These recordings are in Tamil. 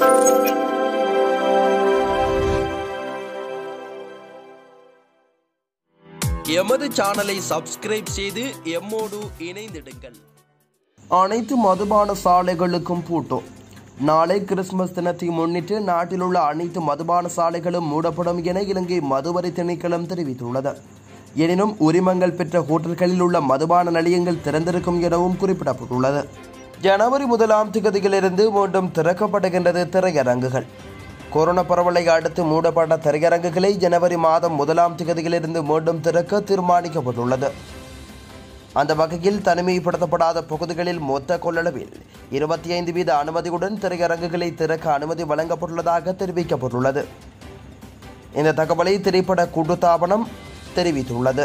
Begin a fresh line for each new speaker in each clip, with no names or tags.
எமது சேனலை சப்ஸ்கிரைப் செய்து எம்மோடு இணைந்திடுங்கள்
அனைத்து மதுபான சாலைகளுக்கும் பூட்டும் நாளை கிறிஸ்துமஸ் தினத்தை முன்னிட்டு நாட்டில் உள்ள அனைத்து மதுபான சாலைகளும் மூடப்படும் என இலங்கை மதுவரி திணைக்களம் தெரிவித்துள்ளது எனினும் உரிமங்கள் பெற்ற ஹோட்டல்களில் உள்ள மதுபான நிலையங்கள் திறந்திருக்கும் எனவும் குறிப்பிடப்பட்டுள்ளது ஜனவரி முதலாம் திகதியிலிருந்து மீண்டும் திறக்கப்படுகின்றது திரையரங்குகள் கொரோனா பரவலை அடுத்து மூடப்பட்ட திரையரங்குகளை ஜனவரி மாதம் முதலாம் திகதியிலிருந்து மீண்டும் திறக்க தீர்மானிக்கப்பட்டுள்ளது அந்த வகையில் தனிமைப்படுத்தப்படாத பகுதிகளில் மொத்த கொள்ளளவில் இருபத்தி ஐந்து வீத அனுமதியுடன் திரையரங்குகளை திறக்க அனுமதி வழங்கப்பட்டுள்ளதாக தெரிவிக்கப்பட்டுள்ளது இந்த தகவலை திரைப்பட கூட்டுத்தாபனம் தெரிவித்துள்ளது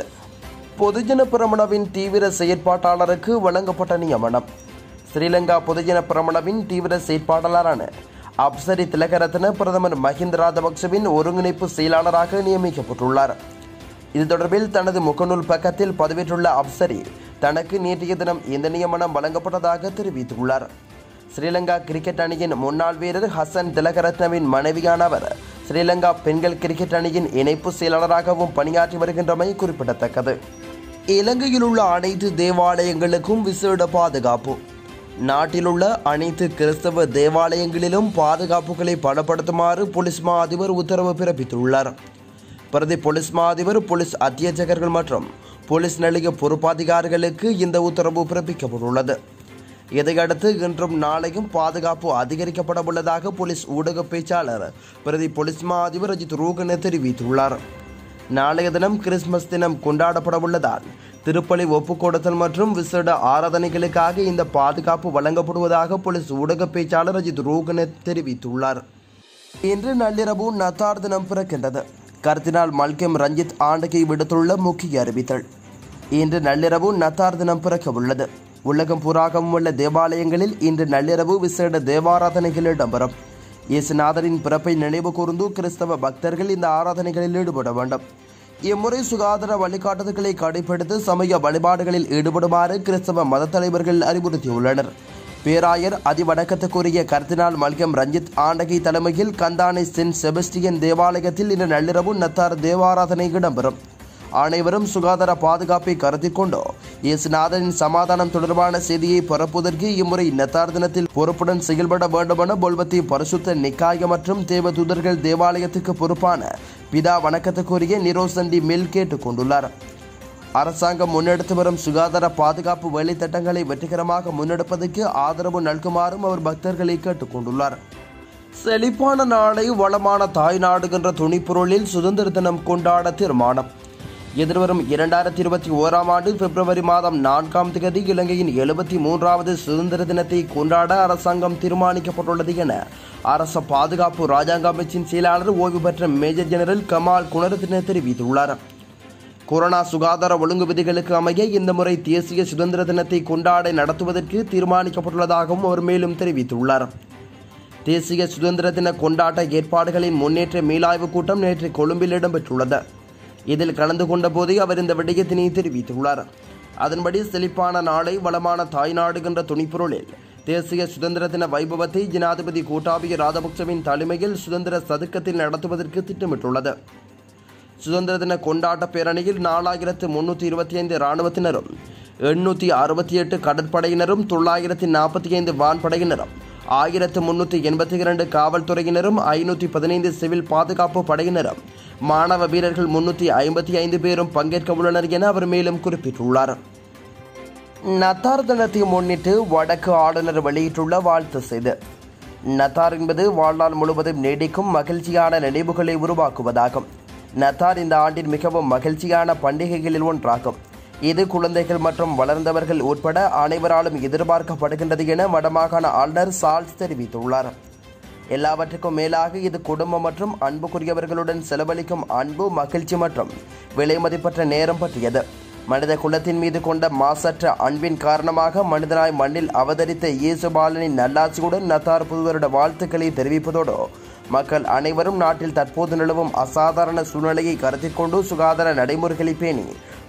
பொதுஜன பிரமணவின் தீவிர செயற்பாட்டாளருக்கு வழங்கப்பட்ட நியமனம் ஸ்ரீலங்கா பொதுஜன பிரமணவின் தீவிர செயற்பாட்டாளரான அப்சரி திலகரத்ன பிரதமர் மஹிந்த ராஜபக்சவின் ஒருங்கிணைப்பு செயலாளராக நியமிக்கப்பட்டுள்ளார் இது தொடர்பில் தனது முகநூல் பக்கத்தில் பதிவிட்டுள்ள அப்சரி தனக்கு நேற்றைய தினம் இந்த நியமனம் வழங்கப்பட்டதாக தெரிவித்துள்ளார் ஸ்ரீலங்கா கிரிக்கெட் அணியின் முன்னாள் வீரர் ஹசன் திலகரத்னவின் மனைவியான அவர் ஸ்ரீலங்கா பெண்கள் கிரிக்கெட் அணியின் இணைப்பு செயலாளராகவும் பணியாற்றி வருகின்றமை குறிப்பிடத்தக்கது இலங்கையில் உள்ள அனைத்து தேவாலயங்களுக்கும் விசேட பாதுகாப்பு நாட்டில் உள்ள அனைத்து கிறிஸ்தவ தேவாலயங்களிலும் பாதுகாப்புகளை பலப்படுத்துமாறு போலீஸ் மா அதிபர் உத்தரவு பிறப்பித்துள்ளார் பிரதி போலீஸ் மா அதிபர் போலீஸ் அத்தியட்சகர்கள் மற்றும் போலீஸ் நிலைய பொறுப்பாதிகாரிகளுக்கு இந்த உத்தரவு பிறப்பிக்கப்பட்டுள்ளது இதையடுத்து இன்றும் நாளையும் பாதுகாப்பு அதிகரிக்கப்பட உள்ளதாக போலீஸ் ஊடக பேச்சாளர் பிரதி போலீஸ் மா அதிபர் அஜித் ரூகன தெரிவித்துள்ளார் நாளைய தினம் கிறிஸ்துமஸ் தினம் கொண்டாடப்பட உள்ளதால் திருப்பலி ஒப்புக்கொடுத்தல் மற்றும் விசேட ஆராதனைகளுக்காக இந்த பாதுகாப்பு வழங்கப்படுவதாக போலீஸ் ஊடக பேச்சாளர் அஜித் ரூகன தெரிவித்துள்ளார் இன்று நள்ளிரவு நத்தார் தினம் பிறக்கின்றது கர்தினால் மல்கெம் ரஞ்சித் ஆண்டகை விடுத்துள்ள முக்கிய அறிவித்தல் இன்று நள்ளிரவு நத்தார் தினம் பிறக்க உள்ளது உலகம் பூராகவும் உள்ள தேவாலயங்களில் இன்று நள்ளிரவு விசேட தேவாராதனைகள் இடம்பெறும் இயேசுநாதரின் பிறப்பை நினைவு கூர்ந்து கிறிஸ்தவ பக்தர்கள் இந்த ஆராதனைகளில் ஈடுபட வேண்டும் இம்முறை சுகாதார வழிகாட்டுதல்களை கடைபிடித்து சமய வழிபாடுகளில் ஈடுபடுமாறு கிறிஸ்தவ மத தலைவர்கள் அறிவுறுத்தியுள்ளனர் பேராயர் அதிவணக்கத்துக்குரிய கர்தினால் மல்கம் ரஞ்சித் ஆண்டகை தலைமையில் கந்தானை சென்ட் செபஸ்டியன் தேவாலயத்தில் இன்று நள்ளிரவு நத்தார் தேவாராதனை இடம்பெறும் அனைவரும் சுகாதார பாதுகாப்பை கருத்தில் கொண்டு இயேசுநாதனின் சமாதானம் தொடர்பான செய்தியை பரப்புவதற்கு இம்முறை நத்தார் தினத்தில் பொறுப்புடன் செயல்பட வேண்டுமென பொல்வத்தி பரிசுத்த நிக்காய மற்றும் தேவதூதர்கள் தேவாலயத்துக்கு பொறுப்பான பிதா வணக்கத்துக்குரிய நிரோசண்டி மில் கேட்டுக் கொண்டுள்ளார் அரசாங்கம் முன்னெடுத்து வரும் சுகாதார பாதுகாப்பு வேலைத்திட்டங்களை வெற்றிகரமாக முன்னெடுப்பதற்கு ஆதரவு நல்குமாறும் அவர் பக்தர்களை கேட்டுக்கொண்டுள்ளார் செழிப்பான நாளை வளமான தாய் நாடுகின்ற துணிப்பொருளில் சுதந்திர தினம் கொண்டாட தீர்மானம் எதிர்வரும் இரண்டாயிரத்தி இருபத்தி ஓராம் ஆண்டு பிப்ரவரி மாதம் நான்காம் தேதி இலங்கையின் எழுபத்தி மூன்றாவது சுதந்திர தினத்தை கொண்டாட அரசாங்கம் தீர்மானிக்கப்பட்டுள்ளது என அரச பாதுகாப்பு ராஜாங்க அமைச்சின் செயலாளர் ஓய்வு பெற்ற மேஜர் ஜெனரல் கமால் குணரத்ன தெரிவித்துள்ளார் கொரோனா சுகாதார ஒழுங்கு விதிகளுக்கு அமைய இந்த முறை தேசிய சுதந்திர தினத்தை கொண்டாட நடத்துவதற்கு தீர்மானிக்கப்பட்டுள்ளதாகவும் அவர் மேலும் தெரிவித்துள்ளார் தேசிய சுதந்திர தின கொண்டாட்ட ஏற்பாடுகளின் முன்னேற்ற மீளாய்வு கூட்டம் நேற்று கொழும்பில் இடம்பெற்றுள்ளது இதில் கலந்து கொண்ட போதே அவர் இந்த விடயத்தினை தெரிவித்துள்ளார் அதன்படி செழிப்பான நாளை வளமான தாய் நாடுகின்ற துணிப்பொருளில் தேசிய சுதந்திர தின வைபவத்தை ஜனாதிபதி கோட்டாபய ராஜபக்சவின் தலைமையில் சுதந்திர சதுக்கத்தில் நடத்துவதற்கு திட்டமிட்டுள்ளது சுதந்திர தின கொண்டாட்ட பேரணியில் நாலாயிரத்து முன்னூற்றி இருபத்தி ஐந்து இராணுவத்தினரும் எண்ணூற்றி அறுபத்தி எட்டு கடற்படையினரும் தொள்ளாயிரத்தி நாற்பத்தி ஐந்து வான்படையினரும் ஆயிரத்து முன்னூற்றி எண்பத்தி இரண்டு காவல்துறையினரும் ஐநூற்றி பதினைந்து சிவில் பாதுகாப்பு படையினரும் மாணவ வீரர்கள் முன்னூற்றி ஐம்பத்தி ஐந்து பேரும் பங்கேற்க உள்ளனர் என அவர் மேலும் குறிப்பிட்டுள்ளார் நத்தார் தினத்தை முன்னிட்டு வடக்கு ஆளுநர் வெளியிட்டுள்ள வாழ்த்து செய்து நத்தார் என்பது வாழ்நாள் முழுவதும் நீடிக்கும் மகிழ்ச்சியான நினைவுகளை உருவாக்குவதாகும் நத்தார் இந்த ஆண்டின் மிகவும் மகிழ்ச்சியான பண்டிகைகளில் ஒன்றாகும் இது குழந்தைகள் மற்றும் வளர்ந்தவர்கள் உட்பட அனைவராலும் எதிர்பார்க்கப்படுகின்றது என வடமாகாண ஆளுநர் சால்ஸ் தெரிவித்துள்ளார் எல்லாவற்றுக்கும் மேலாக இது குடும்பம் மற்றும் அன்புக்குரியவர்களுடன் செலவழிக்கும் அன்பு மகிழ்ச்சி மற்றும் விலை மதிப்பற்ற நேரம் பற்றியது மனித குலத்தின் மீது கொண்ட மாசற்ற அன்பின் காரணமாக மனிதனாய் மண்ணில் அவதரித்த இயேசு பாலனின் நல்லாட்சியுடன் நத்தார் புதுவருட வாழ்த்துக்களை தெரிவிப்பதோடு மக்கள் அனைவரும் நாட்டில் தற்போது நிலவும் அசாதாரண சூழ்நிலையை கருத்தில் கொண்டு சுகாதார நடைமுறைகளை பேணி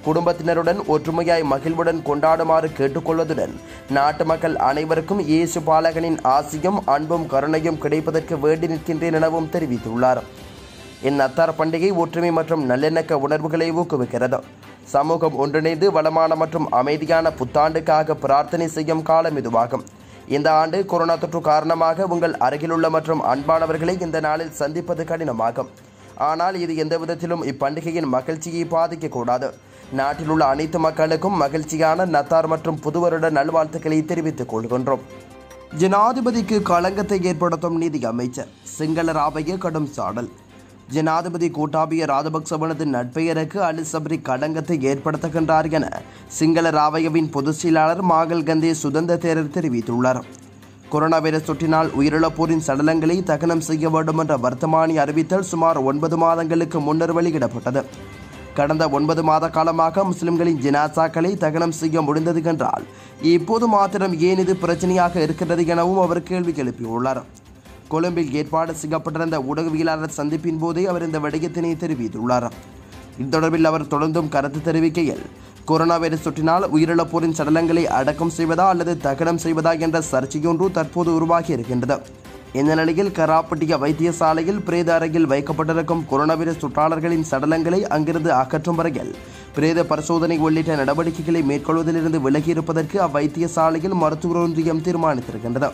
குடும்பத்தினருடன் ஒற்றுமையாய் மகிழ்வுடன் கொண்டாடுமாறு கேட்டுக்கொள்வதுடன் நாட்டு மக்கள் அனைவருக்கும் இயேசு பாலகனின் ஆசியும் அன்பும் கருணையும் கிடைப்பதற்கு வேண்டி நிற்கின்றேன் எனவும் தெரிவித்துள்ளார் இந்நத்தார் பண்டிகை ஒற்றுமை மற்றும் நல்லிணக்க உணர்வுகளை ஊக்குவிக்கிறது சமூகம் ஒன்றிணைந்து வளமான மற்றும் அமைதியான புத்தாண்டுக்காக பிரார்த்தனை செய்யும் காலம் இதுவாகும் இந்த ஆண்டு கொரோனா தொற்று காரணமாக உங்கள் அருகிலுள்ள மற்றும் அன்பானவர்களை இந்த நாளில் சந்திப்பது கடினமாகும் ஆனால் இது எந்த விதத்திலும் இப்பண்டிகையின் மகிழ்ச்சியை பாதிக்கக்கூடாது நாட்டில் உள்ள அனைத்து மக்களுக்கும் மகிழ்ச்சியான நத்தார் மற்றும் புதுவருட நல்வாழ்த்துக்களை தெரிவித்துக் கொள்கின்றோம் ஜனாதிபதிக்கு களங்கத்தை ஏற்படுத்தும் நீதி அமைச்சர் சிங்கள ராவைய கடும் சாடல் ஜனாதிபதி கோட்டாபிய ராஜபக்சவனது நட்பெயருக்கு அலி சப்ரி களங்கத்தை ஏற்படுத்துகின்றார் என சிங்கள ராவையவின் பொதுச் செயலாளர் மாகல் கந்தே சுதந்திர தேரர் தெரிவித்துள்ளார் கொரோனா வைரஸ் தொற்றினால் உயிரிழப்போரின் சடலங்களை தகனம் செய்ய வேண்டும் என்ற வர்த்தமானி அறிவித்தல் சுமார் ஒன்பது மாதங்களுக்கு முன்னர் வெளியிடப்பட்டது கடந்த ஒன்பது மாத காலமாக முஸ்லிம்களின் ஜினாசாக்களை தகனம் செய்ய முடிந்தது என்றால் இப்போது மாத்திரம் ஏன் இது பிரச்சனையாக இருக்கிறது எனவும் அவர் கேள்வி எழுப்பியுள்ளார் கொழும்பில் ஏற்பாடு செய்யப்பட்டிருந்த ஊடகவியலாளர் சந்திப்பின் போதே அவர் இந்த விடயத்தினை தெரிவித்துள்ளார் இது தொடர்பில் அவர் தொடர்ந்தும் கருத்து தெரிவிக்கையில் கொரோனா வைரஸ் தொற்றினால் உயிரிழப்போரின் சடலங்களை அடக்கம் செய்வதா அல்லது தகனம் செய்வதா என்ற சர்ச்சையொன்று தற்போது உருவாகி இருக்கின்றது இந்த நிலையில் கராப்பட்டிய வைத்தியசாலையில் பிரேத அறையில் வைக்கப்பட்டிருக்கும் கொரோனா வைரஸ் தொற்றாளர்களின் சடலங்களை அங்கிருந்து அகற்றும் வரையில் பிரேத பரிசோதனை உள்ளிட்ட நடவடிக்கைகளை மேற்கொள்வதிலிருந்து விலகியிருப்பதற்கு அவ்வைத்தியசாலையில் மருத்துவர் ஒன்றியம் தீர்மானித்திருக்கின்றது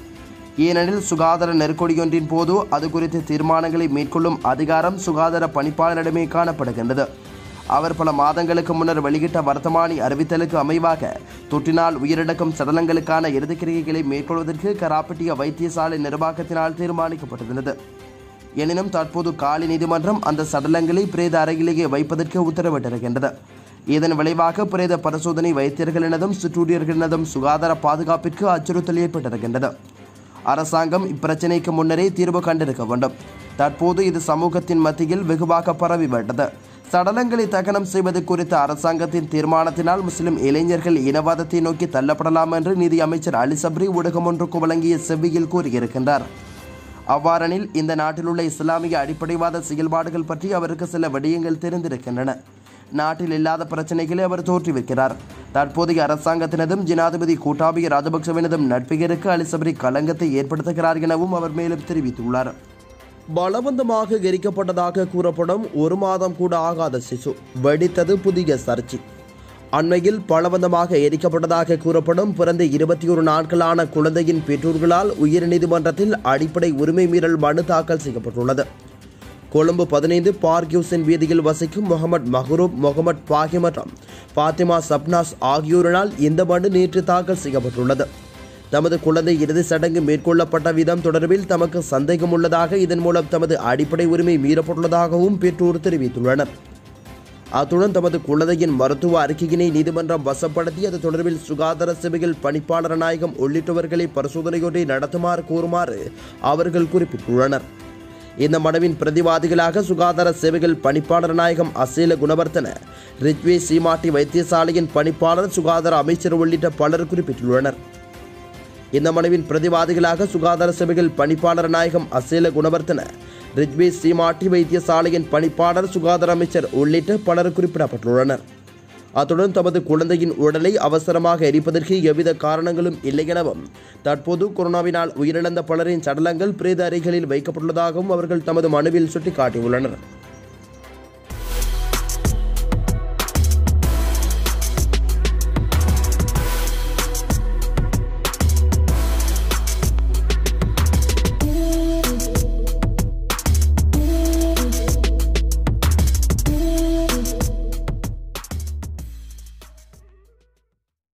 ஏனெனில் சுகாதார நெருக்கடியொன்றின் போது அது குறித்த தீர்மானங்களை மேற்கொள்ளும் அதிகாரம் சுகாதார பணிப்பாளரிடமே காணப்படுகின்றது அவர் பல மாதங்களுக்கு முன்னர் வெளியிட்ட வர்த்தமானி அறிவித்தலுக்கு அமைவாக தொற்றினால் உயிரிழக்கும் சடலங்களுக்கான இறுதிக்கிரிகைகளை மேற்கொள்வதற்கு கராப்பட்டிய வைத்தியசாலை நிர்வாகத்தினால் தீர்மானிக்கப்பட்டிருந்தது எனினும் தற்போது காலி நீதிமன்றம் அந்த சடலங்களை பிரேத அறையிலேயே வைப்பதற்கு உத்தரவிட்டிருக்கின்றது இதன் விளைவாக பிரேத பரிசோதனை வைத்தியர்களினதும் சுற்றூழியர்களினதும் சுகாதார பாதுகாப்பிற்கு அச்சுறுத்தல் ஏற்பட்டிருக்கின்றது அரசாங்கம் இப்பிரச்சினைக்கு முன்னரே தீர்வு கண்டிருக்க வேண்டும் தற்போது இது சமூகத்தின் மத்தியில் வெகுவாக பரவிவிட்டது சடலங்களை தகனம் செய்வது குறித்த அரசாங்கத்தின் தீர்மானத்தினால் முஸ்லிம் இளைஞர்கள் இனவாதத்தை நோக்கி தள்ளப்படலாம் என்று நிதி அமைச்சர் அலி சப்ரி ஊடகம் ஒன்றுக்கு வழங்கிய செவ்வியில் கூறியிருக்கின்றார் அவ்வாறெனில் இந்த நாட்டில் உள்ள இஸ்லாமிய அடிப்படைவாத செயல்பாடுகள் பற்றி அவருக்கு சில விடயங்கள் தெரிந்திருக்கின்றன நாட்டில் இல்லாத பிரச்சனைகளை அவர் தோற்றுவிக்கிறார் தற்போதைய அரசாங்கத்தினதும் ஜனாதிபதி கூட்டாபிய ராஜபக்சவினதும் நட்பெயருக்கு அலிசபரி களங்கத்தை ஏற்படுத்துகிறார் எனவும் அவர் மேலும் தெரிவித்துள்ளார் பலவந்தமாக எரிக்கப்பட்டதாக கூறப்படும் ஒரு மாதம் கூட ஆகாத சிசு வெடித்தது புதிய சர்ச்சை அண்மையில் பலவந்தமாக எரிக்கப்பட்டதாக கூறப்படும் பிறந்த இருபத்தி ஒரு நாட்களான குழந்தையின் பெற்றோர்களால் உயர் நீதிமன்றத்தில் அடிப்படை உரிமை மீறல் மனு தாக்கல் செய்யப்பட்டுள்ளது கொழும்பு பதினைந்து பார்க்யூசன் வீதியில் வசிக்கும் முகமது மஹரூப் முகமது பாகி மற்றும் பாத்திமா சப்னாஸ் ஆகியோரினால் இந்த மனு நேற்று தாக்கல் செய்யப்பட்டுள்ளது தமது குழந்தை இறுதி சடங்கு மேற்கொள்ளப்பட்ட விதம் தொடர்பில் தமக்கு சந்தேகம் உள்ளதாக இதன் மூலம் தமது அடிப்படை உரிமை மீறப்பட்டுள்ளதாகவும் பெற்றோர் தெரிவித்துள்ளனர் அத்துடன் தமது குழந்தையின் மருத்துவ அறிக்கையினை நீதிமன்றம் வசப்படுத்தி அது தொடர்பில் சுகாதார சேவைகள் பணிப்பாளர் நாயகம் உள்ளிட்டவர்களை பரிசோதனையொன்றை நடத்துமாறு கூறுமாறு அவர்கள் குறிப்பிட்டுள்ளனர் இந்த மனுவின் பிரதிவாதிகளாக சுகாதார சேவைகள் பணிப்பாளர் நாயகம் அசேல குணவர்த்தன ரித்வே சீமாட்டி வைத்தியசாலையின் பணிப்பாளர் சுகாதார அமைச்சர் உள்ளிட்ட பலர் குறிப்பிட்டுள்ளனர் இந்த மனுவின் பிரதிவாதிகளாக சுகாதார சேவைகள் பணிப்பாளர் நாயகம் அசேல குணவர்த்தன ரித்வே சீமாட்டி வைத்தியசாலையின் பணிப்பாளர் சுகாதார அமைச்சர் உள்ளிட்ட பலர் குறிப்பிடப்பட்டுள்ளனர் அத்துடன் தமது குழந்தையின் உடலை அவசரமாக எரிப்பதற்கு எவ்வித காரணங்களும் இல்லை எனவும் தற்போது கொரோனாவினால் உயிரிழந்த பலரின் சடலங்கள் பிரேத அறைகளில் வைக்கப்பட்டுள்ளதாகவும் அவர்கள் தமது மனுவில் சுட்டிக்காட்டியுள்ளனர்